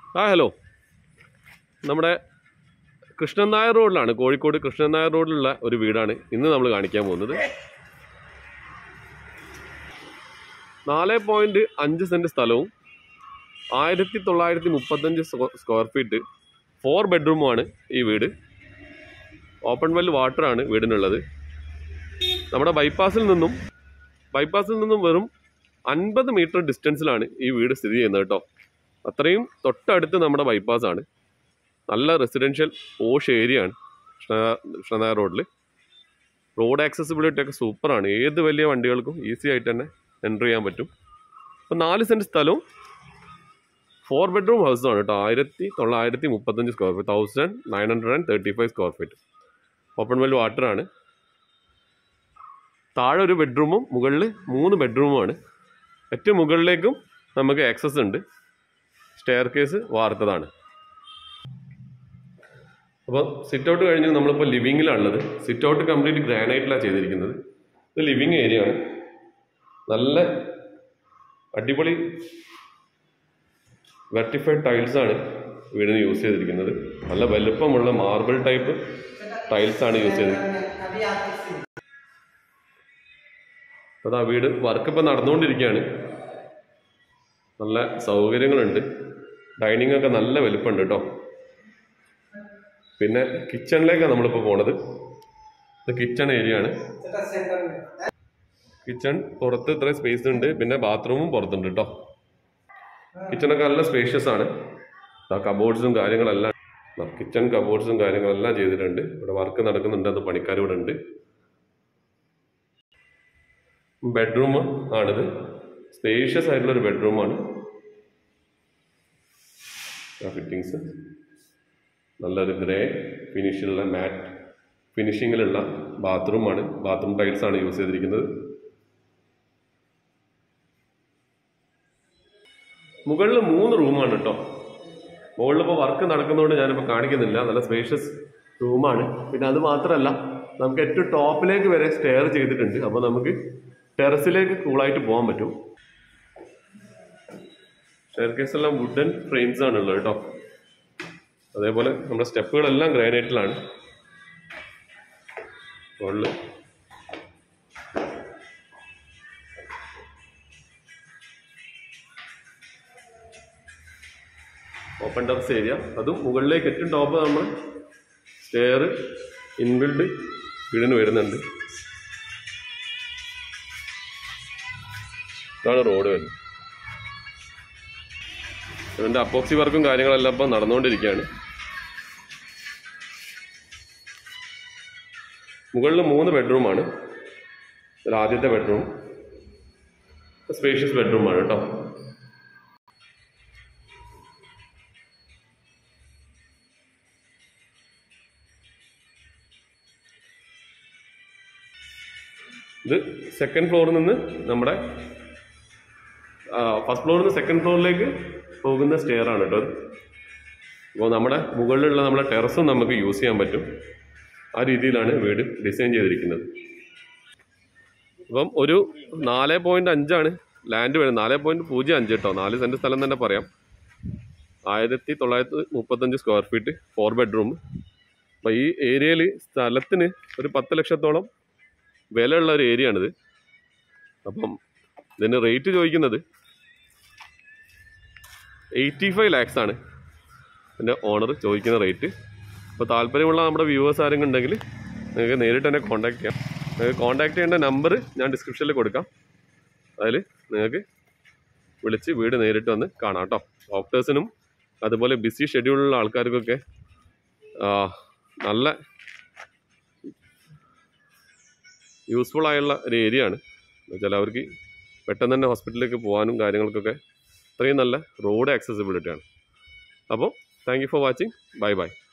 ആ ഹലോ നമ്മുടെ കൃഷ്ണൻ നായർ റോഡിലാണ് കോഴിക്കോട് കൃഷ്ണൻ നായർ റോഡിലുള്ള ഒരു വീടാണ് ഇന്ന് നമ്മൾ കാണിക്കാൻ പോകുന്നത് നാല് പോയിന്റ് അഞ്ച് സെന്റ് സ്ഥലവും ആയിരത്തി തൊള്ളായിരത്തി മുപ്പത്തഞ്ച് സ്ക്വയർ ഫീറ്റ് ഫോർ ബെഡ്റൂമുമാണ് ഈ വീട് ഓപ്പൺ വെൽ വാട്ടറാണ് വീടിനുള്ളത് നമ്മുടെ ബൈപ്പാസിൽ നിന്നും ബൈപ്പാസിൽ നിന്നും വെറും അൻപത് മീറ്റർ ഡിസ്റ്റൻസിലാണ് ഈ വീട് സ്ഥിതി ചെയ്യുന്നത് കേട്ടോ അത്രയും തൊട്ടടുത്ത് നമ്മുടെ ബൈപ്പാസ് ആണ് നല്ല റെസിഡൻഷ്യൽ പോഷ് ഏരിയ ആണ് കൃഷ്ണനായർ റോഡിൽ റോഡ് ആക്സസിബിലിറ്റി ഒക്കെ സൂപ്പറാണ് ഏത് വലിയ വണ്ടികൾക്കും ഈസി ആയിട്ട് തന്നെ എൻ്റർ ചെയ്യാൻ പറ്റും അപ്പോൾ നാല് സെൻറ്റ് സ്ഥലവും ഫോർ ബെഡ്റൂം ഹൗസാണ് കേട്ടോ ആയിരത്തി തൊള്ളായിരത്തി മുപ്പത്തഞ്ച് square feet thousand nine hundred and thirty five square feet open well വാട്ടറാണ് താഴെ ഒരു ബെഡ്റൂമും മുകളിൽ മൂന്ന് ബെഡ്റൂമുമാണ് ഏറ്റവും മുകളിലേക്കും നമുക്ക് ആക്സസ് ഉണ്ട് സ്റ്റെയർ കേസ് വാർത്തതാണ് അപ്പോൾ സിറ്റ് ഔട്ട് കഴിഞ്ഞ് നമ്മളിപ്പോൾ ലിവിങ്ങിലാണുള്ളത് സിറ്റ് ഔട്ട് കംപ്ലീറ്റ് ഗ്രാനൈറ്റിലാണ് ചെയ്തിരിക്കുന്നത് ഇത് ലിവിങ് ഏരിയ ആണ് നല്ല അടിപൊളി വെർട്ടിഫൈഡ് ടൈൽസ് ആണ് വീടിന് യൂസ് ചെയ്തിരിക്കുന്നത് നല്ല വലുപ്പമുള്ള മാർബിൾ ടൈപ്പ് ടൈൽസ് ആണ് യൂസ് ചെയ്തിരിക്കുന്നത് അപ്പോൾ ആ വീട് വർക്ക് ഇപ്പോൾ നടന്നുകൊണ്ടിരിക്കുകയാണ് നല്ല സൗകര്യങ്ങളുണ്ട് ഡൈനിങ് ഒക്കെ നല്ല വലുപ്പമുണ്ട് കേട്ടോ പിന്നെ കിച്ചണിലേക്കാണ് നമ്മളിപ്പോൾ പോണത് ഇത് കിച്ചൺ ഏരിയ ആണ് കിച്ചൺ പുറത്ത് ഇത്രയും സ്പേസ് ഉണ്ട് പിന്നെ ബാത്റൂമും പുറത്തുണ്ട് കേട്ടോ കിച്ചണൊക്കെ നല്ല സ്പേഷ്യസ് ആണ് ആ കബോർഡ്സും കാര്യങ്ങളെല്ലാം കിച്ചൺ കബോർഡ്സും കാര്യങ്ങളെല്ലാം ചെയ്തിട്ടുണ്ട് ഇവിടെ വർക്ക് നടക്കുന്നുണ്ട് അത് പണിക്കാർ ഇവിടെ ഉണ്ട് ബെഡ്റൂം ആണിത് സ്പേഷ്യസ് ആയിട്ടുള്ള ഒരു ബെഡ്റൂമാണ് ഫിറ്റിങ്സ് നല്ലൊരു ഗ്രേ ഫിനിഷിലുള്ള മാറ്റ് ഫിനിഷിങ്ങിലുള്ള ബാത്റൂമാണ് ബാത്റൂം ടൈൽസ് ആണ് യൂസ് ചെയ്തിരിക്കുന്നത് മുകളിൽ മൂന്ന് റൂമാണ് കേട്ടോ മുകളിൽ ഇപ്പോൾ വർക്ക് നടക്കുന്നതുകൊണ്ട് ഞാനിപ്പോൾ കാണിക്കുന്നില്ല നല്ല സ്പേഷ്യസ് റൂമാണ് പിന്നെ അത് മാത്രമല്ല നമുക്ക് ഏറ്റവും ടോപ്പിലേക്ക് വരെ സ്റ്റെയർ ചെയ്തിട്ടുണ്ട് അപ്പോൾ നമുക്ക് ടെറസിലേക്ക് കൂളായിട്ട് പോകാൻ പറ്റും സ്റ്റെയർ കേസ് എല്ലാം വുഡൻ ഫ്രെയിംസ് ആണ് ഉള്ളത് കേട്ടോ അതേപോലെ നമ്മുടെ സ്റ്റെപ്പുകളെല്ലാം ഗ്രാനൈറ്റിലാണ് മുകളിൽ ഓപ്പൺ ടെറസ് ഏരിയ അതും മുകളിലേക്ക് ഏറ്റവും ടോപ്പ് നമ്മൾ സ്റ്റെയർ ഇൻബിൽഡ് വീടിന് വരുന്നുണ്ട് ഇതാണ് റോഡ് വരുന്നത് ഇതിൻ്റെ അപ്പോക്സി വർക്കും കാര്യങ്ങളെല്ലാം ഇപ്പം നടന്നുകൊണ്ടിരിക്കുകയാണ് മുകളിൽ മൂന്ന് ബെഡ്റൂമാണ് ഇതിൽ ആദ്യത്തെ ബെഡ്റൂം സ്പേഷ്യസ് ബെഡ്റൂമാണ് കേട്ടോ ഇത് സെക്കൻഡ് ഫ്ലോറിൽ നിന്ന് നമ്മുടെ ഫസ്റ്റ് ഫ്ലോറിൽ നിന്ന് സെക്കൻഡ് ഫ്ലോറിലേക്ക് പോകുന്ന സ്റ്റെയർ ആണ് കേട്ടോ അപ്പോൾ നമ്മുടെ മുകളിലുള്ള നമ്മുടെ ടെറസും നമുക്ക് യൂസ് ചെയ്യാൻ പറ്റും ആ രീതിയിലാണ് വീട് ഡിസൈൻ ചെയ്തിരിക്കുന്നത് അപ്പം ഒരു നാല് പോയിന്റ് അഞ്ചാണ് ലാൻഡ് വരുന്നത് നാല് പോയിന്റ് പൂജ്യം അഞ്ച് കേട്ടോ നാല് സെൻറ്റ് സ്ഥലം തന്നെ പറയാം ആയിരത്തി തൊള്ളായിരത്തി മുപ്പത്തഞ്ച് സ്ക്വയർ ഫീറ്റ് ഫോർ ബെഡ്റൂം അപ്പോൾ ഈ ഏരിയയിൽ സ്ഥലത്തിന് ഒരു പത്ത് ലക്ഷത്തോളം വിലയുള്ള ഒരു ഏരിയ ആണിത് അപ്പം ഇതിന് റേറ്റ് ചോദിക്കുന്നത് എയ്റ്റി ഫൈവ് ലാക്സ് ആണ് എൻ്റെ ഓണർ ചോദിക്കുന്ന റേറ്റ് അപ്പോൾ താല്പര്യമുള്ള നമ്മുടെ വ്യൂവേഴ്സ് ആരെങ്കിലും ഉണ്ടെങ്കിൽ നിങ്ങൾക്ക് നേരിട്ട് തന്നെ കോൺടാക്ട് ചെയ്യാം നിങ്ങൾക്ക് കോൺടാക്ട് ചെയ്യേണ്ട നമ്പർ ഞാൻ ഡിസ്ക്രിപ്ഷനിൽ കൊടുക്കാം അതിൽ നിങ്ങൾക്ക് വിളിച്ച് വീട് നേരിട്ട് വന്ന് കാണാം കേട്ടോ ഡോക്ടേഴ്സിനും അതുപോലെ ബിസി ഷെഡ്യൂളുള്ള ആൾക്കാർക്കൊക്കെ ആ, നല്ല യൂസ്ഫുൾ ആയുള്ള ഒരു ഏരിയ ആണ് എന്നുവെച്ചാൽ അവർക്ക് പെട്ടെന്ന് തന്നെ ഹോസ്പിറ്റലിലേക്ക് പോകാനും കാര്യങ്ങൾക്കൊക്കെ അത്രയും നല്ല റോഡ് ആക്സസിബിലിറ്റി ആണ് അപ്പോൾ thank you for watching bye by